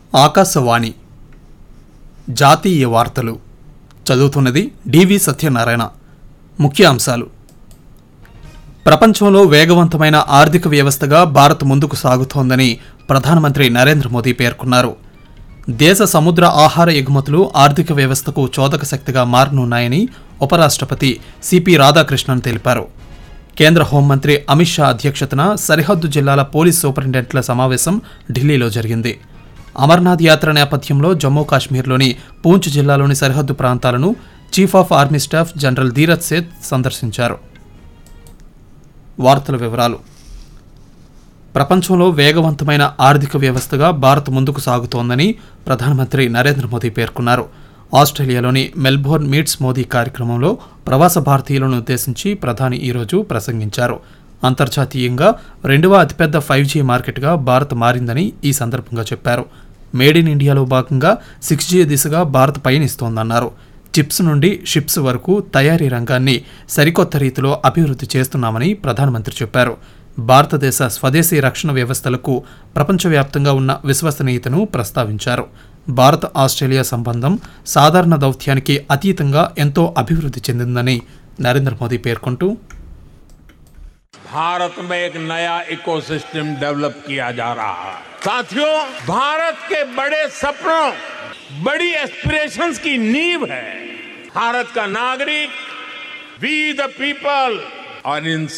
ఆకాశవాణి జాతీయ వార్తలు చదువుతున్నది డివి సత్యనారాయణ ముఖ్య అంశాలు ప్రపంచంలో వేగవంతమైన ఆర్థిక వ్యవస్థగా భారత్ ముందుకు సాగుతోందని ప్రధానమంత్రి నరేంద్ర మోదీ పేర్కొన్నారు దేశ సముద్ర ఆహార ఎగుమతులు ఆర్థిక వ్యవస్థకు చోదక శక్తిగా మారనున్నాయని ఉపరాష్ట్రపతి సిపి రాధాకృష్ణన్ తెలిపారు కేంద్ర హోంమంత్రి అమిత్ షా అధ్యక్షతన సరిహద్దు జిల్లాల పోలీస్ సూపరింటెండెంట్ల సమావేశం ఢిల్లీలో జరిగింది అమర్నాథ్ యాత్ర నేపథ్యంలో జమ్మూ కాశ్మీర్లోని పూంచ్ జిల్లాలోని సరిహద్దు ప్రాంతాలను chief of army staff general Dheeraj Seth సందర్శించారు వార్తల వివరాలు ప్రపంచంలో వేగవంతమైన ఆర్థిక వ్యవస్థగా భారత్ ముందుకు సాగుతోందని ప్రధానమంత్రి నరేంద్ర మోదీ పేర్కొన్నారు ఆస్ట్రేలియాలోని మెల్బోర్న్ మీట్స్ మోదీ కార్యక్రమంలో ప్రవాస భారతీయులను ఉద్దేశించి ప్రధాని ఈరోజు ప్రసంగించారు అంతర్జాతీయంగా రెండవ అతిపెద్ద ఫైవ్ జీ మార్కెట్గా భారత్ మారిందని ఈ సందర్భంగా చెప్పారు మేడ్ ఇన్ ఇండియాలో భాగంగా సిక్స్ జీ దిశగా భారత్ పయనిస్తోందన్నారు చిప్స్ నుండి షిప్స్ వరకు తయారీ రంగాన్ని సరికొత్త రీతిలో అభివృద్ధి చేస్తున్నామని ప్రధానమంత్రి చెప్పారు భారతదేశ స్వదేశీ రక్షణ వ్యవస్థలకు ప్రపంచవ్యాప్తంగా ఉన్న విశ్వసనీయతను ప్రస్తావించారు భారత్ ఆస్ట్రేలియా సంబంధం సాధారణ దౌత్యానికి అతీతంగా ఎంతో అభివృద్ధి చెందిందని నరేంద్ర మోదీ పేర్కొంటూ भारत में एक नया इकोसिस्टम डेवलप किया जा रहा है साथियों भारत के बड़े सपनों बड़ी एस्पिरेशंस की नींव है भारत का नागरिक वी द पीपल और इन